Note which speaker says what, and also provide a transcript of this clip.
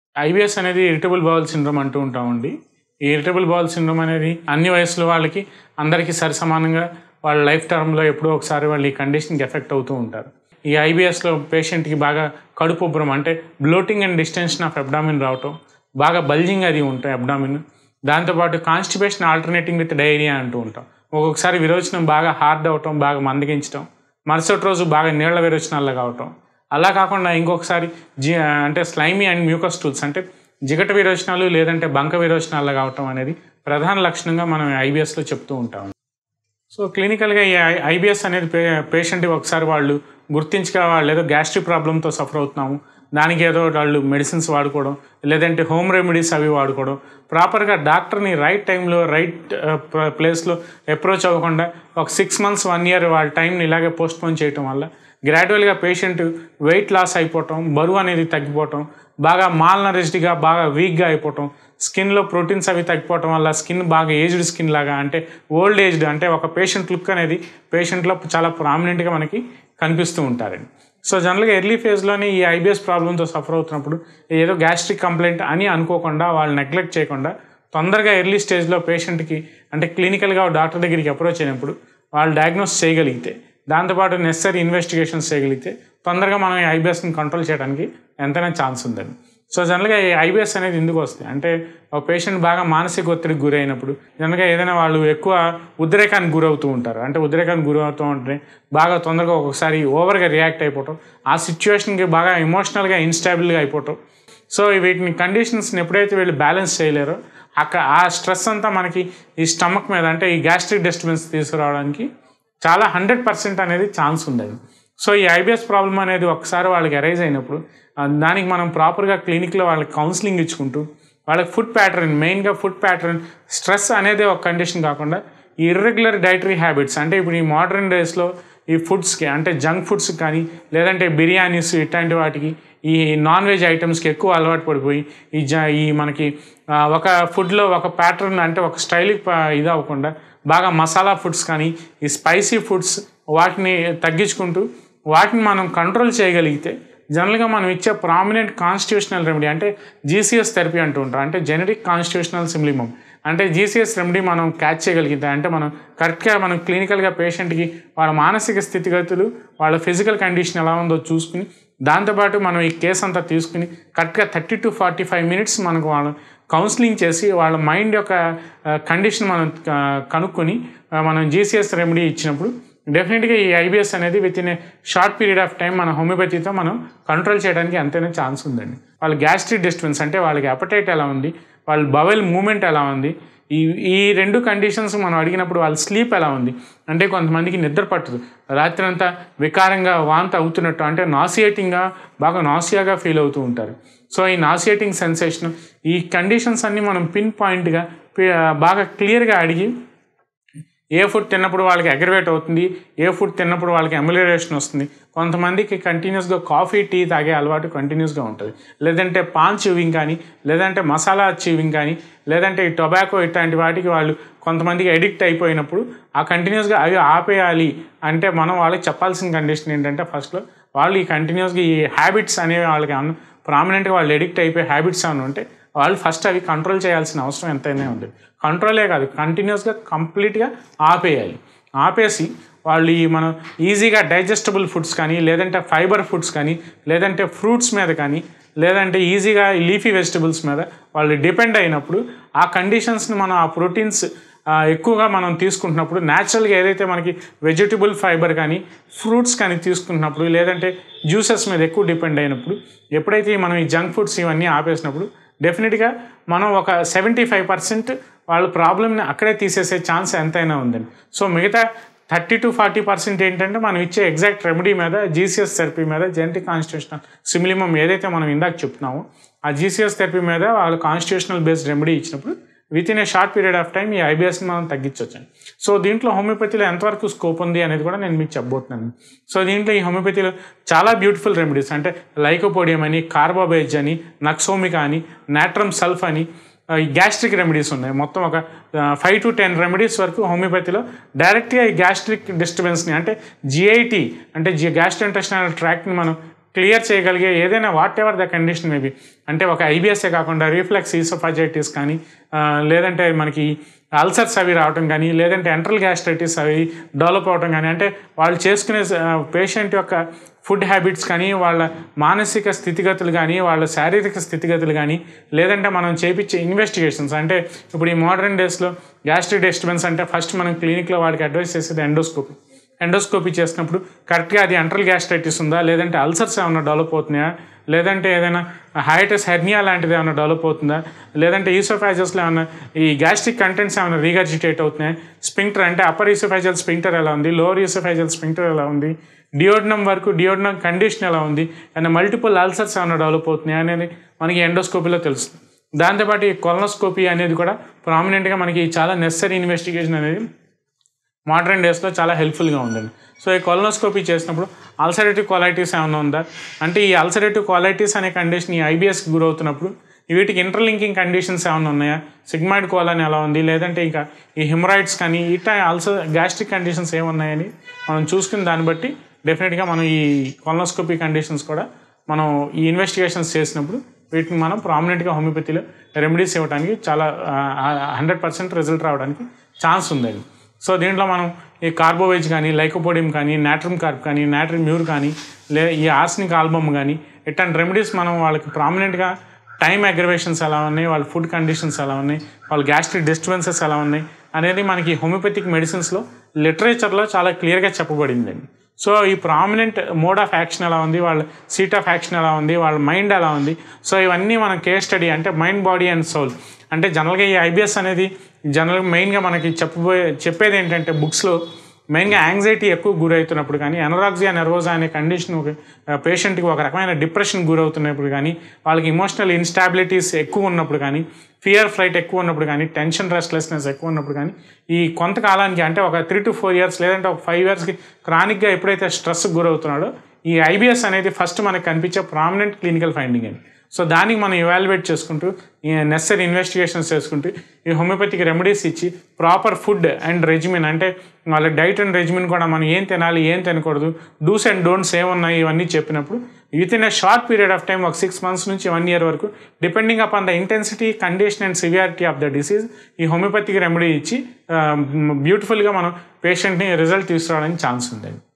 Speaker 1: IBS అనేది irritable bowel syndrome అంటూ ఉంటామండి ఈ ఇరిటబుల్ బౌల్ సిండ్రోమ్ అనేది అన్ని వయసుల వాళ్ళకి అందరికీ సరిసమానంగా వాళ్ళ లైఫ్ టర్మ్లో ఎప్పుడో ఒకసారి వాళ్ళు ఈ కండిషన్కి ఎఫెక్ట్ అవుతూ ఉంటారు ఈ ఐబిఎస్లో పేషెంట్కి బాగా కడుపు ఉబ్బరం అంటే bloating and distension of abdomen రావటం బాగా బల్జింగ్ అది ఉంటాయి అబ్డామిన్ దాంతోపాటు కాన్స్టిపేషన్ ఆల్టర్నేటింగ్ విత్ డైరియా అంటూ ఉంటాం ఒక్కొక్కసారి విరోచనం బాగా హార్డ్ అవటం బాగా మందగించడం మరుసటి రోజు బాగా నీళ్ల విరోచనాల్లో కావటం అలా కాకుండా ఇంకొకసారి జి అంటే స్లైమీ అండ్ మ్యూకస్ టూల్స్ అంటే జిగట విరోచనాలు లేదంటే బంక విరోచనాలు కావటం అనేది ప్రధాన లక్షణంగా మనం ఐబిఎస్లో చెప్తూ ఉంటాం సో క్లినికల్గా ఈ ఐబిఎస్ అనేది పే పేషెంట్ ఒకసారి వాళ్ళు గుర్తించగా వాళ్ళు ఏదో గ్యాస్ట్రిక్ ప్రాబ్లంతో సఫర్ అవుతున్నాము దానికి ఏదో వాళ్ళు మెడిసిన్స్ వాడుకోవడం లేదంటే హోమ్ రెమెడీస్ అవి వాడుకోవడం ప్రాపర్గా డాక్టర్ని రైట్ టైంలో రైట్ ప్లేస్లో అప్రోచ్ అవ్వకుండా ఒక సిక్స్ మంత్స్ వన్ ఇయర్ వాళ్ళ టైంని ఇలాగే పోస్ట్ పోన్ చేయటం వల్ల గ్రాడ్యువల్గా పేషెంట్ వెయిట్ లాస్ అయిపోవటం బరువు అనేది తగ్గిపోవటం బాగా మాల్ నరిజ్డ్గా బాగా వీక్గా అయిపోవటం స్కిన్లో ప్రోటీన్స్ అవి తగ్గిపోవటం వల్ల స్కిన్ బాగా ఏజ్డ్ స్కిన్ లాగా అంటే ఓల్డ్ ఏజ్డ్ అంటే ఒక పేషెంట్ లుక్ అనేది పేషెంట్లో చాలా ప్రామినెంట్గా మనకి కనిపిస్తూ ఉంటారండి సో జనరల్గా ఎర్లీ ఫేజ్లోనే ఈ ఐబిఎస్ ప్రాబ్లంతో సఫర్ అవుతున్నప్పుడు ఏదో గ్యాస్ట్రిక్ కంప్లైంట్ అని అనుకోకుండా వాళ్ళు నెగ్లెక్ట్ చేయకుండా తొందరగా ఎర్లీ స్టేజ్లో పేషెంట్కి అంటే క్లినికల్గా డాక్టర్ దగ్గరికి అప్రోచ్ అయినప్పుడు వాళ్ళు డయాగ్నోస్ చేయగలిగితే దాంతోపాటు నెసరీ ఇన్వెస్టిగేషన్స్ చేయగలిగితే తొందరగా మనం ఈ ఐబిఎస్ని కంట్రోల్ చేయడానికి ఎంతైనా ఛాన్స్ ఉందండి సో జనరల్గా ఈ ఐబిఎస్ అనేది ఎందుకు వస్తుంది అంటే ఒక పేషెంట్ బాగా మానసిక ఒత్తిడికి గురైనప్పుడు జనరల్గా ఏదైనా వాళ్ళు ఎక్కువ ఉద్రేకానికి గురవుతూ ఉంటారు అంటే ఉద్రేకానికి గురవుతూ ఉంటే బాగా తొందరగా ఒక్కొక్కసారి ఓవర్గా రియాక్ట్ అయిపోవటం ఆ సిచ్యువేషన్కి బాగా ఎమోషనల్గా ఇన్స్టాబుల్గా అయిపోవటం సో వీటిని కండిషన్స్ని ఎప్పుడైతే వీళ్ళు బ్యాలెన్స్ చేయలేరో అక్కడ ఆ స్ట్రెస్ అంతా మనకి ఈ స్టమక్ మీద అంటే ఈ గ్యాస్ట్రిక్ డిస్టర్బెన్స్ తీసుకురావడానికి చాలా హండ్రెడ్ పర్సెంట్ అనేది ఛాన్స్ ఉందండి సో ఈ ఐబిఎస్ ప్రాబ్లం అనేది ఒకసారి వాళ్ళకి అరైజ్ అయినప్పుడు ఆ, దానికి మనం ప్రాపర్గా క్లినిక్లో వాళ్ళకి కౌన్సిలింగ్ ఇచ్చుకుంటూ వాళ్ళకి ఫుడ్ ప్యాటర్న్ మెయిన్గా ఫుడ్ ప్యాటర్న్ స్ట్రెస్ అనేది ఒక కండిషన్ కాకుండా ఈ ఇర్రెగ్యులర్ డైటరీ హ్యాబిట్స్ అంటే ఇప్పుడు ఈ మోడర్న్ డేస్లో ఈ ఫుడ్స్కి అంటే జంక్ ఫుడ్స్ కానీ లేదంటే బిర్యానీస్ ఇట్లాంటి వాటికి ఈ నాన్ వెజ్ ఐటమ్స్కి ఎక్కువ అలవాటు పడిపోయి ఈ జ ఈ మనకి ఆ, ఒక ఫుడ్లో ఒక ప్యాటర్న్ అంటే ఒక స్టైల్కి ఇది అవ్వకుండా బాగా మసాలా ఫుడ్స్ కానీ ఈ స్పైసీ ఫుడ్స్ వాటిని తగ్గించుకుంటూ వాటిని మనం కంట్రోల్ చేయగలిగితే జనరల్గా మనం ఇచ్చే ప్రామినెంట్ కాన్స్టిట్యూషనల్ రెమెడీ అంటే జీసీఎస్ థెరపీ అంటూ ఉంటాం అంటే జెనెటిక్ కాన్స్టిట్యూషనల్ సిమ్లిమం అంటే జీసీఎస్ రెమెడీ మనం క్యాచ్ చేయగలిగితే అంటే మనం కరెక్ట్గా మనం క్లినికల్గా పేషెంట్కి వాళ్ళ మానసిక స్థితిగతులు వాళ్ళ ఫిజికల్ కండిషన్ ఎలా ఉందో చూసుకుని దాంతోపాటు మనం ఈ కేసు అంతా తీసుకుని కరెక్ట్గా thirty to forty five minutes మనకు వాళ్ళ కౌన్సిలింగ్ చేసి వాళ్ళ మైండ్ యొక్క కండిషన్ మనం ఆ, కనుక్కొని ఆ, మనం జీసీఎస్ రెమెడీ ఇచ్చినప్పుడు డెఫినెట్గా ఈ ఐబిఎస్ అనేది within a short period of time మన హోమియోపతితో మనం కంట్రోల్ చేయడానికి అంతైనా ఛాన్స్ ఉందండి వాళ్ళ గ్యాస్ట్రిక్ డిస్టర్బెన్స్ అంటే వాళ్ళకి అపటైట్ ఎలా ఉంది వాళ్ళ బవెల్ మూమెంట్ ఎలా ఉంది ఈ ఈ రెండు కండిషన్స్ మనం అడిగినప్పుడు వాళ్ళ స్లీప్ ఎలా ఉంది అంటే కొంతమందికి నిద్ర పట్టదు రాత్రి అంతా వికారంగా వాంత అవుతున్నట్టు అంటే నాసియేటింగ్గా బాగా నాసియాగా ఫీల్ అవుతూ ఉంటారు సో ఈ నాసియేటింగ్ సెన్సేషన్ ఈ కండిషన్స్ అన్నీ మనం పిన్ పాయింట్గా బాగా క్లియర్గా అడిగి ఏ ఫుడ్ తిన్నప్పుడు వాళ్ళకి అగ్రవేట్ అవుతుంది ఏ ఫుడ్ తిన్నప్పుడు వాళ్ళకి ఎమ్యులరేషన్ వస్తుంది కొంతమందికి కంటిన్యూస్గా కాఫీ టీ తాగే అలవాటు కంటిన్యూస్గా ఉంటుంది లేదంటే పాన్ చివింగ్ కానీ లేదంటే మసాలా చివింగ్ కానీ లేదంటే ఈ టొబాకో ఇట్లాంటి వాటికి వాళ్ళు కొంతమందికి అడిక్ట్ అయిపోయినప్పుడు ఆ కంటిన్యూస్గా అవి ఆపేయాలి అంటే మనం వాళ్ళకి చెప్పాల్సిన కండిషన్ ఏంటంటే ఫస్ట్లో వాళ్ళు ఈ కంటిన్యూస్గా ఈ హ్యాబిట్స్ అనేవి వాళ్ళకి అన్న ప్రామినెంట్గా వాళ్ళు ఎడిక్ట్ అయిపోయే హ్యాబిట్స్ ఏమైనా ఉంటే వాళ్ళు ఫస్ట్ అవి కంట్రోల్ చేయాల్సిన అవసరం ఎంతైనా ఉంది కంట్రోలే కాదు కంటిన్యూస్గా కంప్లీట్గా ఆపేయాలి ఆపేసి వాళ్ళు ఈ మనం ఈజీగా డైజెస్టబుల్ ఫుడ్స్ కానీ లేదంటే ఫైబర్ ఫుడ్స్ కానీ లేదంటే ఫ్రూట్స్ మీద కానీ లేదంటే ఈజీగా లీఫీ వెజిటబుల్స్ మీద వాళ్ళు డిపెండ్ అయినప్పుడు ఆ కండిషన్స్ని మనం ఆ ప్రోటీన్స్ ఎక్కువగా మనం తీసుకుంటున్నప్పుడు న్యాచురల్గా ఏదైతే మనకి వెజిటబుల్ ఫైబర్ కానీ ఫ్రూట్స్ కానీ తీసుకుంటున్నప్పుడు లేదంటే జ్యూసెస్ మీద ఎక్కువ డిపెండ్ అయినప్పుడు ఎప్పుడైతే మనం ఈ జంక్ ఫుడ్స్ ఇవన్నీ ఆపేసినప్పుడు డెఫినెట్గా మనం ఒక సెవెంటీ ఫైవ్ పర్సెంట్ వాళ్ళ ప్రాబ్లమ్ని అక్కడే తీసేసే ఛాన్స్ ఎంతైనా ఉందండి సో మిగతా థర్టీ టు ఫార్టీ పర్సెంట్ ఏంటంటే మనం ఇచ్చే ఎగ్జాక్ట్ రెమెడీ మీద జీసీఎస్ థెరపీ మీద జెనటిక్ కాన్స్టిట్యూషనల్ సిమిలిమం ఏదైతే మనం ఇందాక చెప్తున్నామో ఆ జీసీఎస్ థెరపీ మీద వాళ్ళు కాన్స్టిట్యూషనల్ బేస్డ్ రెమెడీ ఇచ్చినప్పుడు within a short period of time ఈ ఐబిఎస్ని మనం తగ్గించవచ్చు సో దీంట్లో హోమియోపతిలో ఎంతవరకు స్కోప్ ఉంది అనేది కూడా నేను మీకు చెప్పబోతున్నాను సో దీంట్లో ఈ హోమియోపతిలో చాలా బ్యూటిఫుల్ రెమెడీస్ అంటే లైకోపోడియం అని కార్బోబేజ్ అని నక్సోమికా అని నాట్రమ్ సల్ఫ్ అని ఆ, ఈ గ్యాస్ట్రిక్ రెమెడీస్ ఉన్నాయి మొత్తం ఒక ఫైవ్ టు టెన్ రెమెడీస్ వరకు హోమియోపతిలో డైరెక్ట్గా ఈ గ్యాస్ట్రిక్ డిస్టర్బెన్స్ని అంటే జిఐటి అంటే జి గ్యాస్ట్రోఇంటెస్టినల్ ట్రాక్ట్ని మనం క్లియర్ చేయగలిగే ఏదైనా whatever the condition maybe అంటే ఒక ఐబిఎస్ఏ కాకుండా రీఫ్లెక్స్ ఈసోఫాజైటిస్ కానీ ఆ, లేదంటే మనకి అల్సర్స్ అవి రావటం కానీ లేదంటే ఎంట్రల్ గ్యాస్ట్రైటిస్ అవి డెవలప్ అవటం కానీ అంటే వాళ్ళు చేసుకునే పేషెంట్ యొక్క ఫుడ్ హ్యాబిట్స్ కానీ వాళ్ళ మానసిక స్థితిగతులు కానీ వాళ్ళ శారీరక స్థితిగతులు కానీ లేదంటే మనం చేపించే ఇన్వెస్టిగేషన్స్ అంటే ఇప్పుడు ఈ మోడర్న్ డేస్లో గ్యాస్ట్రిక్ డిస్టర్బెన్స్ అంటే ఫస్ట్ మనం క్లినిక్లో వాడికి అడ్వైస్ చేసేది ఎండోస్కోపీ ఎండోస్కోపీ చేసినప్పుడు కరెక్ట్గా అది ఎంట్రల్ గ్యాస్ట్రైటిస్ ఉందా లేదంటే అల్సర్స్ ఏమైనా డెవలప్ అవుతున్నాయా లేదంటే ఏదైనా హైటస్ హెర్నియా లాంటిది ఏమైనా డెవలప్ అవుతుందా లేదంటే ఈసోఫాజస్లో ఏమైనా ఈ గ్యాస్ట్రిక్ కంటెంట్స్ ఏమైనా రీగర్జిటేట్ అవుతున్నాయి స్పింక్టర్ అంటే అప్పర్ ఈసోఫాజల్ స్పింక్టర్ ఎలా ఉంది లోవర్ ఈసోఫాజల్ స్పింక్టర్ ఎలా ఉంది డియోడ్నం వరకు డియోడ్నం కండిషన్ ఎలా ఉంది అండ్ మల్టిపుల్ అల్సర్స్ ఏమైనా డెవలప్ అవుతున్నాయి అనేది మనకి ఎండోస్కోపీలో తెలుస్తుంది దాంతోపాటు ఈ కొలనోస్కోపీ అనేది కూడా ప్రామినెంట్గా మనకి చాలా నెసరీ ఇన్వెస్టిగేషన్ అనేది మోడర్న్ డేస్లో చాలా హెల్ప్ఫుల్గా ఉందండి సో ఈ కొలనోస్కోపీ చేసినప్పుడు అల్సరేటివ్ క్వాలిటీస్ ఏమైనా ఉందా అంటే ఈ అల్సరేటివ్ క్వాలిటీస్ అనే కండిషన్ ఈ ఐబిఎస్కి గురవుతున్నప్పుడు వీటికి ఇంటర్లింకింగ్ కండిషన్స్ ఏమైనా ఉన్నాయా సిగ్మాయిడ్ కోలని ఎలా ఉంది లేదంటే ఇంకా ఈ హిమరాయిడ్స్ కానీ ఇట్లా అల్సర్ గ్యాస్ట్రిక్ కండిషన్స్ ఏమున్నాయని మనం చూసుకుని దాన్ని బట్టి డెఫినెట్గా మనం ఈ కొలనోస్కోపీ కండిషన్స్ కూడా మనం ఈ ఇన్వెస్టిగేషన్స్ చేసినప్పుడు వీటిని మనం ప్రామినెంట్గా హోమియోపతిలో రెమెడీస్ ఇవ్వడానికి చాలా హండ్రెడ్ పర్సెంట్ రిజల్ట్ రావడానికి ఛాన్స్ ఉందండి సో దీంట్లో మనం ఈ కార్బోవేజ్ కానీ లైకోపోడియం కానీ నాట్రమ్ కార్బ్ కానీ నాట్రమ్ మ్యూర్ కానీ లే ఈ ఆర్స్నిక్ ఆల్బమ్ కానీ ఇట్లాంటి రెమెడీస్ మనం వాళ్ళకి ప్రామినెంట్గా టైం అగ్రవేషన్స్ ఎలా ఉన్నాయి వాళ్ళ ఫుడ్ కండిషన్స్ ఎలా ఉన్నాయి వాళ్ళ గ్యాస్ట్రిక్ డిస్టర్బెన్సెస్ ఎలా ఉన్నాయి అనేది మనకి హోమియోపతిక్ మెడిసిన్స్లో లిటరేచర్లో చాలా క్లియర్గా చెప్పబడిందండి సో ఈ ప్రామినెంట్ మోడ్ ఆఫ్ యాక్షన్ ఎలా ఉంది వాళ్ళ సీట్ ఆఫ్ యాక్షన్ ఎలా ఉంది వాళ్ళ మైండ్ ఎలా ఉంది సో ఇవన్నీ మనం కేస్ స్టడీ అంటే మైండ్ బాడీ అండ్ సోల్ అంటే జనరల్గా ఈ ఐబిఎస్ అనేది జనరల్గా మెయిన్గా మనకి చెప్పబోయే చెప్పేది ఏంటంటే బుక్స్లో మెయిన్గా యాంగ్జైటీ ఎక్కువ గురవుతున్నప్పుడు కానీ ఎనరాక్సియా నెర్వోజా అనే కండిషన్ ఒక పేషెంట్కి ఒక రకమైన డిప్రెషన్ గురవుతున్నప్పుడు కానీ వాళ్ళకి ఇమోషనల్ ఇన్స్టాబిలిటీస్ ఎక్కువ ఉన్నప్పుడు కానీ ఫియర్ ఫ్లైట్ ఎక్కువ ఉన్నప్పుడు కానీ టెన్షన్ రెస్ట్లెస్నెస్ ఎక్కువ ఉన్నప్పుడు కానీ ఈ కొంతకాలానికి అంటే ఒక త్రీ టు ఫోర్ ఇయర్స్ లేదంటే ఒక ఫైవ్ ఇయర్స్కి క్రానిక్గా ఎప్పుడైతే స్ట్రెస్కి గురవుతున్నాడో ఈ ఐబిఎస్ అనేది ఫస్ట్ మనకు కనిపించే ప్రామినెంట్ క్లినికల్ ఫైండింగ్ అని సో దానికి మనం ఇవాల్యుయేట్ చేసుకుంటూ ఈ నెసరీ ఇన్వెస్టిగేషన్స్ చేసుకుంటూ ఈ హోమియోపతిక్ రెమెడీస్ ఇచ్చి ప్రాపర్ ఫుడ్ అండ్ రెజిమిన్ అంటే వాళ్ళ డైట్ అండ్ రెజిమిన్ కూడా మనం ఏం తినాలి ఏం తినకూడదు డూస్ అండ్ డోంట్స్ ఏమున్నాయి ఇవన్నీ చెప్పినప్పుడు with in a short period of time ఒక సిక్స్ మంత్స్ నుంచి వన్ ఇయర్ వరకు depending upon the intensity condition and severity of the disease ఈ హోమియోపతిక్ రెమెడీ ఇచ్చి బ్యూటిఫుల్గా మనం పేషెంట్ని రిజల్ట్ తీసుకురావడానికి ఛాన్స్ ఉందండి